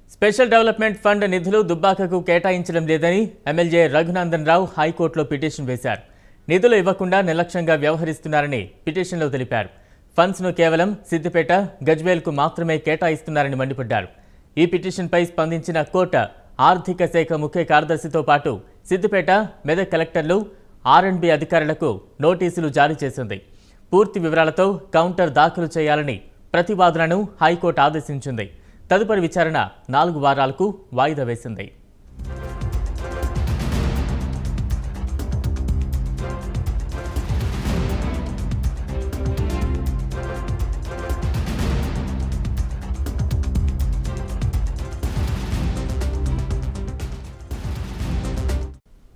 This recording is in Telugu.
స్పెషల్ డెవలప్మెంట్ ఫండ్ నిధులు దుబ్బాకకు కేటాయించడం లేదని ఎమ్మెల్యే రఘునందన్ రావు హైకోర్టులో పిటిషన్ వేశారు నిధులు ఇవ్వకుండా నిర్లక్ష్యంగా వ్యవహరిస్తున్నారని పిటిషన్లో తెలిపారు ఫండ్స్ను కేవలం సిద్దిపేట గజ్వేల్కు మాత్రమే కేటాయిస్తున్నారని మండిపడ్డారు ఈ పిటిషన్పై స్పందించిన కోర్టు ఆర్థిక శాఖ ముఖ్య కార్యదర్శితో పాటు సిద్దిపేట మెదక్ కలెక్టర్లు ఆర్ అండ్ బి అధికారులకు నోటీసులు జారీ చేసింది పూర్తి వివరాలతో కౌంటర్ దాఖలు చేయాలని ప్రతివాదులను హైకోర్టు ఆదేశించింది తదుపరి విచారణ నాలుగు వారాలకు వాయిదా వేసింది